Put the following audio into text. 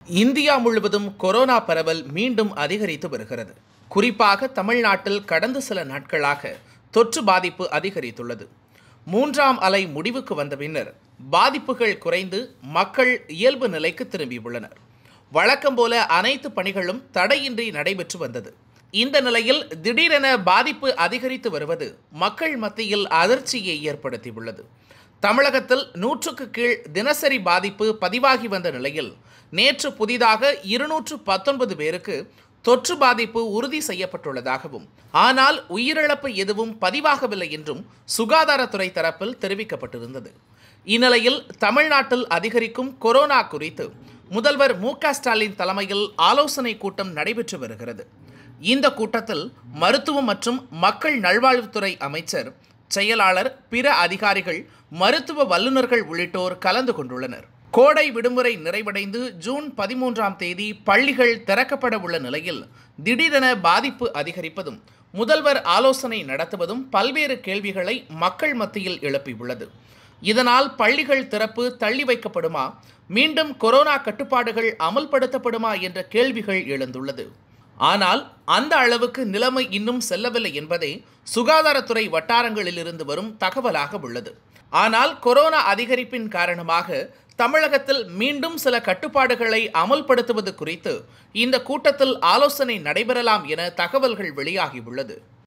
India முழுவதும் corona பரவல் மீண்டும் அதிகரித்து வருகிறது குறிப்பாக தமிழ்நாட்டில் கடந்த சில நாட்களாக தொற்று பாதிப்பு அதிகரித்துள்ளது மூன்றாம் அலை முடிவுக்கு வந்த பின்னர் பாதிப்புகள் குறைந்து மக்கள் இயல்பு நிலைக்கு திரும்பியுள்ளனர் வழக்கம் போல அனைத்து பணிகளும் தடையின்றி நடைபெற்று வந்தது இந்த நிலையில் திடீரென பாதிப்பு அதிகரித்து வருவது மக்கள் மத்தியில் அதிர்ச்சியை ஏற்படுத்தியுள்ளது தமிழகத்தில் நூற்றுக்கு கீழ் தினசரி பாதிப்பு பதிவாகி வந்த நிலையில் நேற்று புதிதாக இருநூற்று பத்தொன்பது பேருக்கு தொற்று பாதிப்பு உறுதி செய்யப்பட்டுள்ளதாகவும் ஆனால் உயிரிழப்பு எதுவும் பதிவாகவில்லை என்றும் சுகாதாரத்துறை தரப்பில் தெரிவிக்கப்பட்டிருந்தது இந்நிலையில் தமிழ்நாட்டில் அதிகரிக்கும் கொரோனா குறித்து முதல்வர் மு க ஸ்டாலின் தலைமையில் ஆலோசனை கூட்டம் நடைபெற்று வருகிறது இந்த கூட்டத்தில் மருத்துவம் மற்றும் மக்கள் நல்வாழ்வுத்துறை அமைச்சர் செயலாளர் பிற அதிகாரிகள் மருத்துவ வல்லுநர்கள் உள்ளிட்டோர் கலந்து கொண்டுள்ளனர் கோடை விடுமுறை நிறைவடைந்து ஜூன் பதிமூன்றாம் தேதி பள்ளிகள் திறக்கப்பட உள்ள நிலையில் திடீரென பாதிப்பு அதிகரிப்பதும் முதல்வர் ஆலோசனை நடத்துவதும் பல்வேறு கேள்விகளை மக்கள் மத்தியில் எழுப்பியுள்ளது இதனால் பள்ளிகள் திறப்பு தள்ளி வைக்கப்படுமா மீண்டும் கொரோனா கட்டுப்பாடுகள் அமல்படுத்தப்படுமா என்ற கேள்விகள் எழுந்துள்ளது ஆனால் அந்த அளவுக்கு நிலைமை இன்னும் செல்லவில்லை என்பதே சுகாதாரத்துறை வட்டாரங்களிலிருந்து வரும் தகவலாக உள்ளது ஆனால் கொரோனா அதிகரிப்பின் காரணமாக தமிழகத்தில் மீண்டும் சில கட்டுப்பாடுகளை அமல்படுத்துவது குறித்து இந்த கூட்டத்தில் ஆலோசனை நடைபெறலாம் என தகவல்கள் வெளியாகியுள்ளது